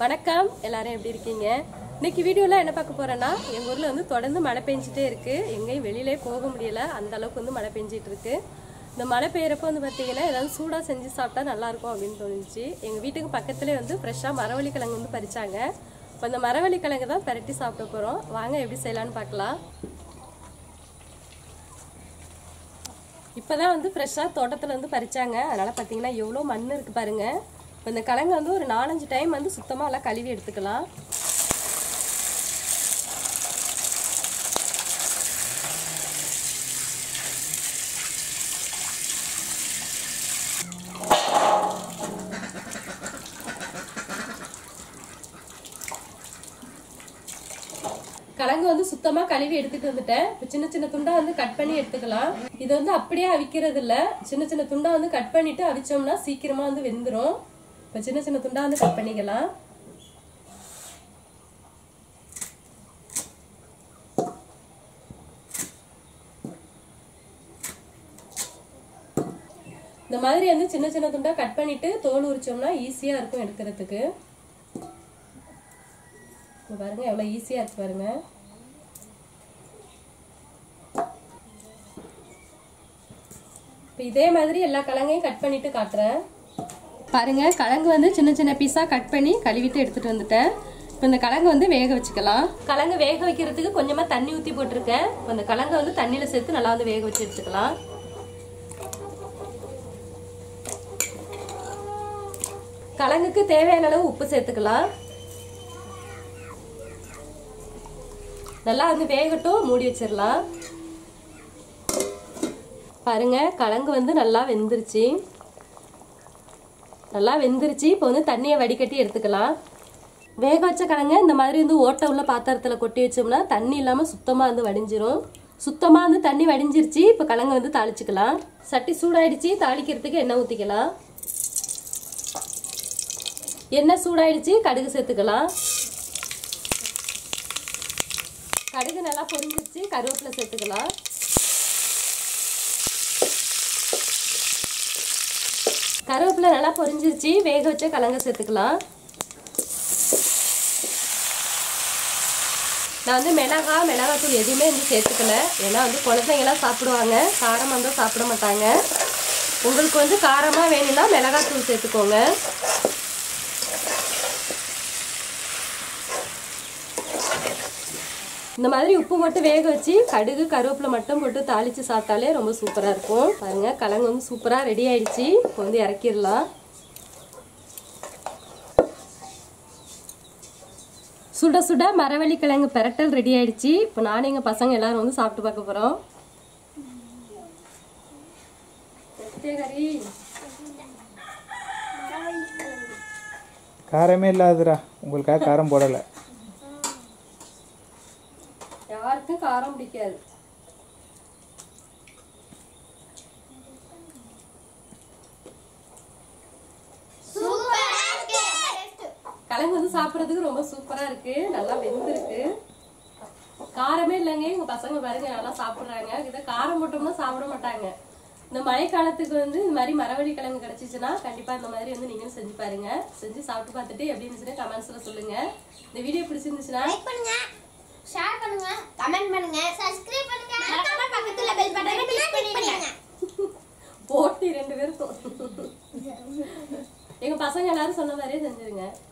வணக்கம் எல்லாரும் எப்படி இருக்கீங்க இன்னைக்கு வீடியோல என்ன பார்க்க போறேன்னா எங்க ஊர்ல வந்து தொடர்ந்து மழை பெஞ்சிட்டே இருக்கு எங்கேயும் வெளியிலே போக முடியல அந்த அளவுக்கு வந்து மழை பெஞ்சிட்டு இருக்கு இந்த மழை பெய்யறப்ப வந்து பார்த்தீங்கன்னா ஏதாவது சூடா செஞ்சு சாப்பிட்டா நல்லா இருக்கும் அப்படின்னு தோணுச்சு எங்க வீட்டுக்கு பக்கத்துலேயே வந்து ஃப்ரெஷ்ஷாக மரவள்ளி கிழங்கு வந்து பறிச்சாங்க இப்போ அந்த மரவள்ளி கிழங்கு தான் பெரட்டி சாப்பிட போறோம் வாங்க எப்படி செய்யலாம்னு பார்க்கலாம் இப்போதான் வந்து ஃப்ரெஷ்ஷாக தோட்டத்தில் வந்து பறிச்சாங்க அதனால் பார்த்தீங்கன்னா எவ்வளோ மண் இருக்குது பாருங்க இப்போ இந்த கிழங்கு வந்து ஒரு நாலஞ்சு டைம் வந்து சுத்தமாக எல்லாம் கழுவி எடுத்துக்கலாம் கிழங்கு வந்து சுத்தமா கழுவி எடுத்துட்டு வந்துட்டேன் இப்போ சின்ன சின்ன துண்டா வந்து கட் பண்ணி எடுத்துக்கலாம் இது வந்து அப்படியே அவிக்கிறது இல்ல சின்ன சின்ன துண்டா வந்து கட் பண்ணிட்டு அவிச்சோம்னா சீக்கிரமா வந்து வெந்துரும் இப்போ சின்ன சின்ன துண்டா வந்து கட் பண்ணிக்கலாம் இந்த மாதிரி வந்து சின்ன சின்ன துண்டா கட் பண்ணிட்டு தோல் உரிச்சோம்னா ஈஸியா இருக்கும் எடுக்கிறதுக்கு இங்க பாருங்க எவ்வளவு ஈஸியா இருக்கு பாருங்க இப்போ இதே மாதிரி எல்லா கிழங்கையும் கட் பண்ணிட்டு காட்டுறேன் பாருங்க கிழங்கு வந்து சின்ன சின்ன பீஸா கட் பண்ணி கழுவிட்டு எடுத்துட்டு வந்துட்டேன் இப்போ இந்த கிழங்கு வந்து வேக வச்சுக்கலாம் கிழங்கு வேக வைக்கிறதுக்கு கொஞ்சமா தண்ணி ஊற்றி போட்டிருக்கேன் இப்போ இந்த கிழங்கு வந்து தண்ணியில சேர்த்து நல்லா வந்து வேக வச்சு எடுத்துக்கலாம் கிழங்குக்கு தேவையான அளவு உப்பு சேர்த்துக்கலாம் நல்லா வந்து வேகட்டும் மூடி வச்சிடலாம் பாருங்க கிழங்கு வந்து நல்லா வெந்துருச்சு நல்லா வெந்துருச்சு இப்போ வந்து தண்ணியை வடிகட்டி எடுத்துக்கலாம் வேக வச்ச கிழங்க இந்த மாதிரி வந்து ஓட்டை உள்ள பாத்திரத்தில் கொட்டி வச்சோம்னா தண்ணி இல்லாமல் சுத்தமாக வந்து வடிஞ்சிரும் சுத்தமாக வந்து தண்ணி வடிஞ்சிருச்சு இப்போ கிழங்கு வந்து தாளிச்சுக்கலாம் சட்டி சூடாயிடுச்சு தாளிக்கிறதுக்கு எண்ணெய் ஊற்றிக்கலாம் எண்ணெய் சூடாயிடுச்சு கடுகு சேர்த்துக்கலாம் கடுகு நல்லா பொரிஞ்சிருச்சு கருவேப்பிலை சேர்த்துக்கலாம் கருவேப்பிலை நல்லா பொரிஞ்சிருச்சு வேக வச்ச கலங்க சேர்த்துக்கலாம் நான் வந்து மிளகா மிளகாத்தூள் எதுவுமே வந்து சேர்த்துக்கல ஏன்னா வந்து குழந்தைங்களாம் சாப்பிடுவாங்க காரமாக இருந்தால் சாப்பிட மாட்டாங்க உங்களுக்கு வந்து காரமாக வேணும்னா மிளகாத்தூள் சேர்த்துக்கோங்க இந்த மாதிரி உப்பு மட்டும் வேக வச்சு கடுகு கருவேப்பிலை மட்டும் போட்டு தாளித்து சாப்பிட்டாலே ரொம்ப சூப்பராக இருக்கும் பாருங்க கிழங்கு வந்து சூப்பராக ரெடி ஆயிடுச்சு இப்போ வந்து இறக்கிடலாம் சுட சுட மரவள்ளி கிழங்கு பெரட்டல் ரெடி ஆயிடுச்சு இப்போ நானும் எங்கள் பசங்க எல்லாரும் வந்து சாப்பிட்டு பார்க்க போகிறோம் காரமே இல்லாதுடா உங்களுக்காக காரம் போடலை யாருக்கும் காரம் பிடிக்காது கிழங்கு வந்து சாப்பிட்றதுக்கு ரொம்ப சூப்பரா இருக்கு நல்லா வெந்திருக்கு காரமே இல்லைங்க எங்க பசங்க பாருங்க நல்லா சாப்பிடுறாங்க இதை காரம் போட்டோம்னா சாப்பிட மாட்டாங்க இந்த மழை காலத்துக்கு வந்து இந்த மாதிரி மரவள்ளி கிழங்கு கிடைச்சிச்சுன்னா கண்டிப்பா இந்த மாதிரி வந்து நீங்களும் செஞ்சு பாருங்க செஞ்சு சாப்பிட்டு பார்த்துட்டு எப்படி இருந்துச்சுன்னு கமெண்ட்ஸ்ல சொல்லுங்க இந்த வீடியோ பிடிச்சிருந்துச்சுன்னா லைக் பண்ணுங்க ஷேர் பண்ணுங்க கமெண்ட் பண்ணுங்க சப்ஸ்கிரைப் பண்ணுங்க மறக்காம பக்கத்துல பெல் பட்டனை கிளிக் பண்ணிடுங்க போட்டி ரெண்டு பேருக்கும் எங்க பசங்க எல்லாரும் சொன்ன மாதிரியே செஞ்சிருங்க